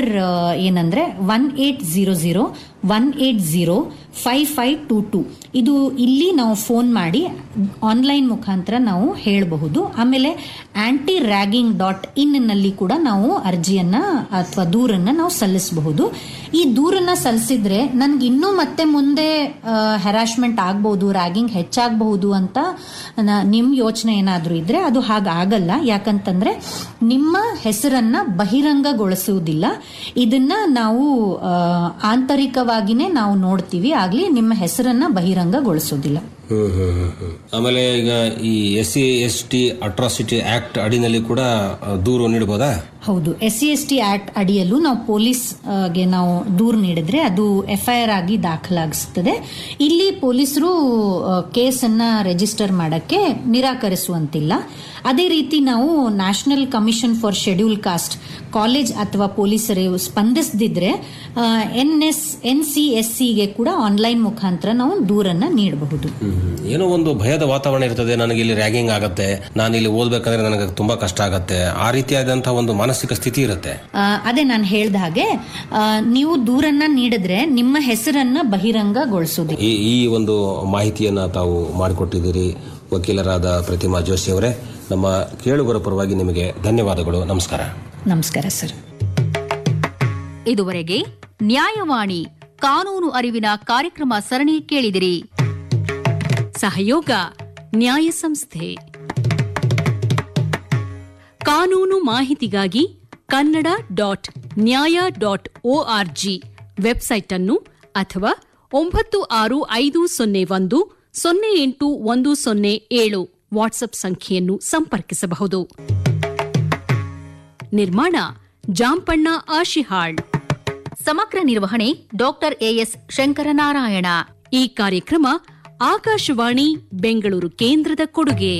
Number ಏನಂದ್ರೆ one eight zero zero one eight zero five five two two ಇದು ಇಲ್ಲಿ ನಾವು ಫೋನ್ ಮಾಡಿ ಆನ್ಲೈನ್ ಮುಖಾಂತರ ನಾವು ಹೇಳಬಹುದು ಆಮೇಲೆ ಆಂಟಿ ರ್ಯಾಗಿಂಗ್ ಡಾಟ್ ಇನ್ ನಲ್ಲಿ ಕೂಡ ನಾವು ಅರ್ಜಿಯನ್ನ ಅಥವಾ ದೂರನ್ನ ನಾವು ಸಲ್ಲಿಸಬಹುದು ಈ ದೂರನ್ನ ಸಲ್ಲಿಸಿದ್ರೆ ನನ್ಗೆ ಇನ್ನೂ ಮತ್ತೆ ಮುಂದೆ ಹೆರಾಸ್ಮೆಂಟ್ ಆಗ್ಬಹುದು ರ್ಯಾಗಿಂಗ್ ಹೆಚ್ಚಾಗಬಹುದು ಅಂತ ನ- ನಿಮ್ ಯೋಚನೆ ಏನಾದ್ರೂ ಇದ್ರೆ ಅದು ಹಾಗಾಗಲ್ಲ ಯಾಕಂತಂದ್ರೆ ನಿಮ್ಮ ಹೆಸರನ್ನ ಬಹಿರಂಗಗೊಳಿಸುವುದಿಲ್ಲ ಇದನ್ನ ನಾವು ಆ, ಆಂತರಿಕವಾಗಿನೇ ನಾವು ನೋಡ್ತೀವಿ ಆಗ್ಲಿ ನಿಮ್ಮ ಹೆಸರನ್ನ ಬಹಿರಂಗಗೊಳಿಸೋದಿಲ್ಲ ಹ್ಮ್ ಹ್ಮ್ ಹ್ಮ್ ಹ್ಮ್. ಆಮೇಲೆ ಈಗ ಈ S C S T atrocity act ಅಡಿನಲ್ಲಿ ಕೂಡ ಆ, ದೂರು ನೀಡಬಹುದಾ ಹೌದು S C S T act ಅಡಿಯಲ್ಲೂ ನಾವು ಪೊಲೀಸ್ ಆ, ಗೆ ನಾವು ದೂರು ನೀಡಿದ್ರೆ ಅದು ಎಫ್ಐಆರ್ ಆಗಿ ದಾಖಲಾಗಿಸ್ತದೆ ಇಲ್ಲಿ ಪೊಲೀಸರು ಕೇಸನ್ನ ರಿಜಿಸ್ಟರ್ ಮಾಡಕ್ಕೆ ನಿರಾಕರಿಸುವಂತಿಲ್ಲ ಅದೇ ರೀತಿ ನಾವು national commission for schedule caste college ಅಥವಾ ಪೊಲೀಸರು ಸ್ಪಂದಿಸದಿದ್ರೆ N S N C S ಸಿಗೆ ಕೂಡ ಆನ್ಲೈನ್ ಮುಖಾಂತರ ನಾವು ದೂರನ್ನ ನೀಡಬಹುದು ಹ್ಮ್ ಹ್ಮ್. ಏನೋ ಒಂದು ಭಯದ ವಾತಾವರಣ ಇರ್ತದೆ ನನಗೆ ಇಲ್ಲಿ ರ್ಯಾಗಿಂಗ್ ಆಗತ್ತೆ ನಾನು ಇಲ್ಲಿ ಓದ್ಬೇಕಂದ್ರೆ ನನಗೆ ತುಂಬಾ ಕಷ್ಟ ಆಗತ್ತೆ ಆ ರೀತಿಯಾದಂತಹ ಒಂದು ಮಾನಸಿಕ ಸ್ಥಿತಿ ಇರುತ್ತೆ ಆ, ಅದೇ ನಾನು ಹೇಳ್ದ ಹಾಗೆ ಆ, ನೀವು ದೂರನ್ನ ನೀಡಿದ್ರೆ ನಿಮ್ಮ ಹೆಸರನ್ನ ಬಹಿರಂಗಗೊಳಿಸೋದಿಲ್ಲ ಈ ಈ ಒಂದು ಮಾಹಿತಿಯನ್ನ ತಾವು ಮಾಡಿಕೊಟ್ಟಿದ್ದೀರಿ ವಕೀಲರಾದ ಪ್ರತಿಮಾ ಜೋಶಿ ಅವರೇ ನಮ್ಮ ಕೇಳುಗರ ಪರವಾಗಿ ನಿಮಗೆ ಧನ್ಯವಾದಗಳು ನಮಸ್ಕಾರ ನಮಸ್ಕಾರ ಸರ್ ಇದುವರೆಗೆ ನ್ಯಾಯವಾಣಿ ಕಾನೂನು ಅರಿವಿನ ಕಾರ್ಯಕ್ರಮ ಸರಣಿ ಕೇಳಿದಿರಿ ಸಹಯೋಗ ನ್ಯಾಯ ಸಂಸ್ಥೆ ಕಾನೂನು ಮಾಹಿತಿಗಾಗಿ Kannada dot Nyaya dot O R G website ಅನ್ನು ಅಥವಾ ಒಂಬತ್ತು ಆರು ಐದು ಸೊನ್ನೆ ಒಂದು ಸೊನ್ನೆ ಎಂಟು ಒಂದು ಸೊನ್ನೆ ಏಳು ವಾಟ್ಸ್ಆಪ್ ಸಂಖ್ಯೆಯನ್ನು ಸಂಪರ್ಕಿಸಬಹುದು ನಿರ್ಮಾಣ ಜಾಂಪಣ್ಣ ಆಶಿಹಾಳ್ ಸಮಗ್ರ ನಿರ್ವಹಣೆ ಡಾಕ್ಟರ್ ಎಎಸ್ ಶಂಕರನಾರಾಯಣ ಈ ಕಾರ್ಯಕ್ರಮ ಆಕಾಶವಾಣಿ ಬೆಂಗಳೂರು ಕೇಂದ್ರದ ಕೊಡುಗೆ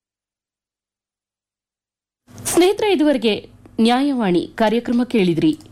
ಸ್ನೇಹಿತರೆ ಇದುವರೆಗೆ ನ್ಯಾಯವಾಣಿ ಕಾರ್ಯಕ್ರಮ ಕೇಳಿದ್ರಿ